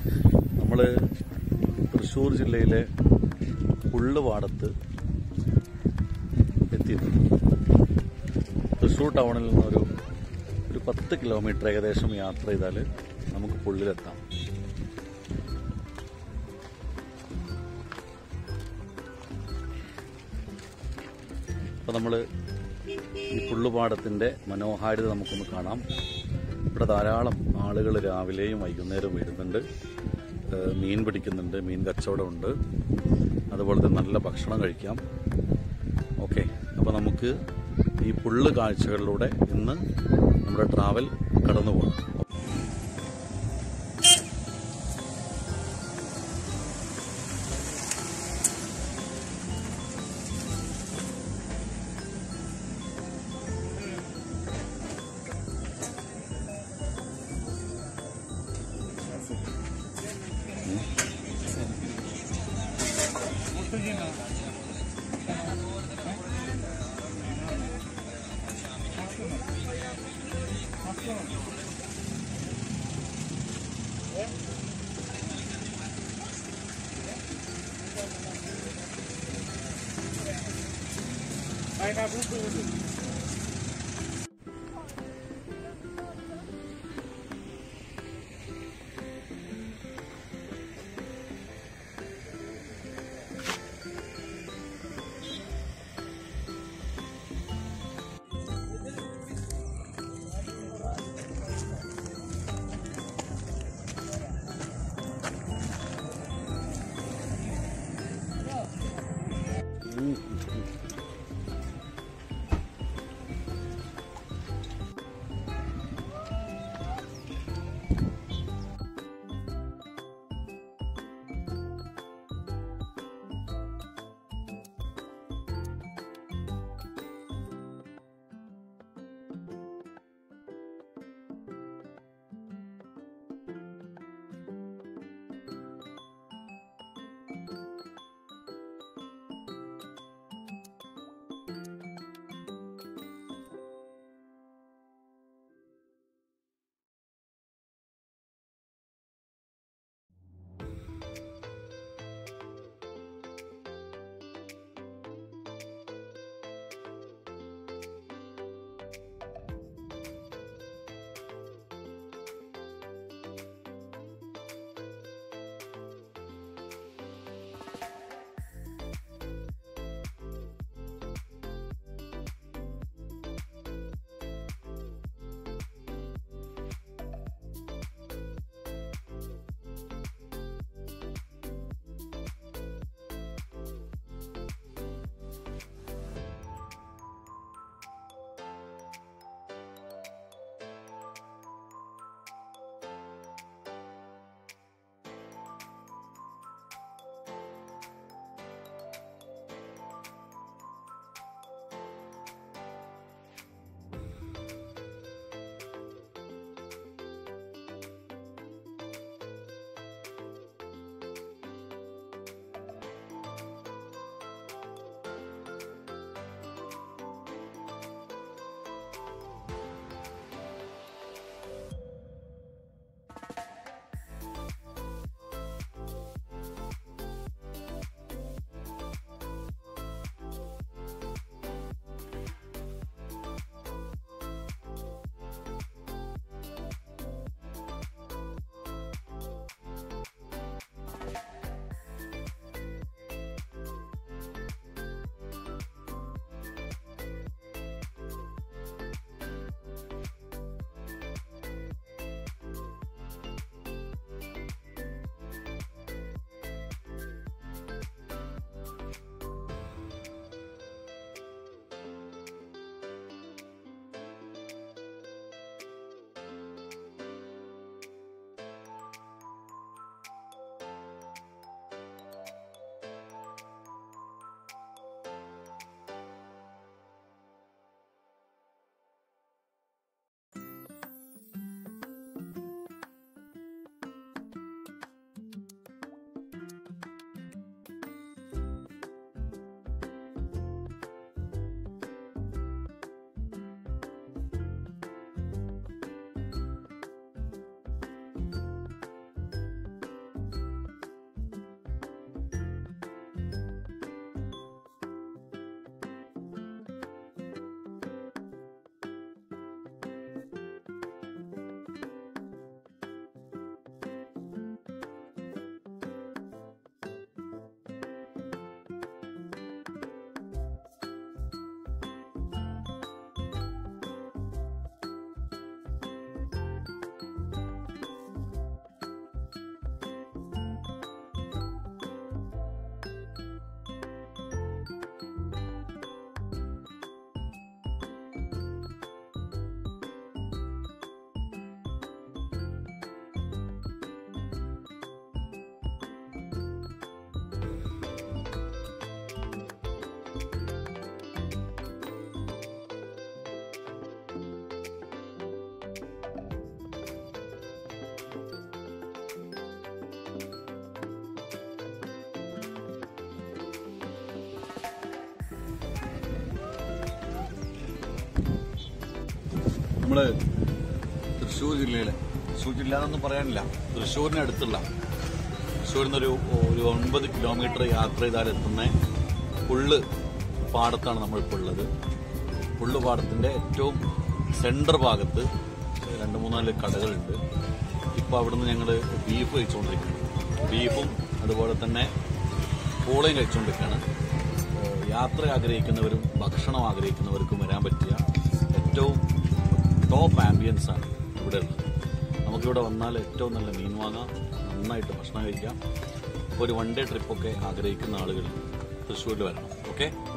നമ്മൾ തൃശ്ശൂർ ജില്ലയിലെ പുള്ളുപാടത്ത് എത്തിയിട്ടുണ്ട് തൃശ്ശൂർ ടൗണിൽ നിന്നൊരു ഒരു പത്ത് കിലോമീറ്റർ ഏകദേശം യാത്ര ചെയ്താൽ നമുക്ക് പുള്ളിലെത്താം അപ്പോൾ നമ്മൾ ഈ പുള്ളുപാടത്തിൻ്റെ മനോഹാരിത നമുക്കൊന്ന് കാണാം ഇവിടെ ധാരാളം ആളുകൾ രാവിലെയും വൈകുന്നേരവും വരുന്നുണ്ട് ഏഹ് മീൻ പിടിക്കുന്നുണ്ട് മീൻ കച്ചവടമുണ്ട് അതുപോലെ തന്നെ നല്ല ഭക്ഷണം കഴിക്കാം ഓക്കെ അപ്പോൾ നമുക്ക് ഈ പുള്ള് കാഴ്ചകളിലൂടെ ഇന്ന് നമ്മുടെ ട്രാവൽ കടന്നു പോകാം നമ്മള് തൃശ്ശൂർ ജില്ലയിലെ തൃശ്ശൂർ ജില്ല എന്നൊന്നും പറയാനില്ല തൃശ്ശൂരിന് അടുത്തുള്ള തൃശ്ശൂരിൽ നിന്നൊരു ഒരു ഒൻപത് കിലോമീറ്റർ യാത്ര ചെയ്താൽ എത്തുന്ന പുള്ള് പാടത്താണ് നമ്മളിപ്പോൾ ഉള്ളത് പുള്ള് പാടത്തിന്റെ ഏറ്റവും സെന്റർ ഭാഗത്ത് രണ്ട് മൂന്നാല് കടകളുണ്ട് ഇപ്പോൾ അവിടുന്ന് ഞങ്ങൾ ബീഫ് കഴിച്ചുകൊണ്ടിരിക്കുന്നു ബീഫും അതുപോലെ തന്നെ പൂളയും കഴിച്ചുകൊണ്ടിരിക്കുകയാണ് ഏഹ് യാത്ര ആഗ്രഹിക്കുന്നവരും ഭക്ഷണം ആഗ്രഹിക്കുന്നവർക്കും വരാൻ പറ്റിയ ഏറ്റവും ടോപ്പ് ആംബിയൻസ് ആണ് ഇവിടെ ഉള്ളത് നമുക്കിവിടെ വന്നാൽ ഏറ്റവും നല്ല മീൻ വാങ്ങാം നന്നായിട്ട് ഭക്ഷണം കഴിക്കാം അപ്പോൾ ഒരു വൺ ഡേ ട്രിപ്പൊക്കെ ആഗ്രഹിക്കുന്ന ആളുകൾ തൃശ്ശൂരിൽ വരണം ഓക്കെ